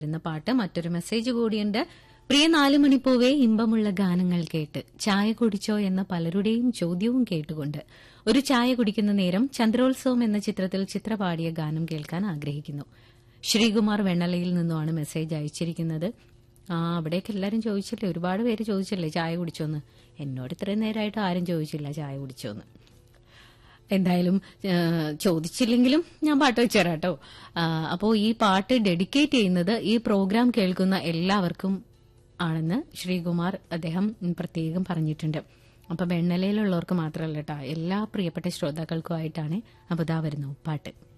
എന്ന പാട്ട് മറ്റൊരു മെസ്സേജ് കൂടിയുണ്ട് പ്രിയ നാലുമണിപ്പൂവേ ഇമ്പമുള്ള ഗാനങ്ങൾ കേട്ട് ചായ കുടിച്ചോ എന്ന പലരുടെയും ചോദ്യവും കേട്ടുകൊണ്ട് ഒരു ചായ കുടിക്കുന്ന നേരം ചന്ദ്രോത്സവം എന്ന ചിത്രത്തിൽ ചിത്ര പാടിയ ഗാനം കേൾക്കാൻ ആഗ്രഹിക്കുന്നു ശ്രീകുമാർ വെണ്ണലയിൽ നിന്നുമാണ് മെസ്സേജ് അയച്ചിരിക്കുന്നത് ആ അവിടേക്ക് എല്ലാവരും ചോദിച്ചില്ലേ ഒരുപാട് പേര് ചോദിച്ചില്ലേ ചായ കുടിച്ചോന്ന് എന്നോട് ഇത്രയും നേരമായിട്ട് ആരും ചോദിച്ചില്ല ചായ കുടിച്ചോന്ന് എന്തായാലും ആ, ചോദിച്ചില്ലെങ്കിലും ഞാൻ പാട്ട് വെച്ചുതരാം കേട്ടോ അപ്പോൾ ഈ പാട്ട് ഡെഡിക്കേറ്റ് ചെയ്യുന്നത് ഈ പ്രോഗ്രാം കേൾക്കുന്ന എല്ലാവർക്കും ആണെന്ന് ശ്രീകുമാർ അദ്ദേഹം പ്രത്യേകം പറഞ്ഞിട്ടുണ്ട് അപ്പൊ വെണ്ണലയിലുള്ളവർക്ക് മാത്രമല്ല കേട്ടോ എല്ലാ പ്രിയപ്പെട്ട ശ്രോതാക്കൾക്കുമായിട്ടാണ് അപ്പോൾ ഇതാ വരുന്നു പാട്ട്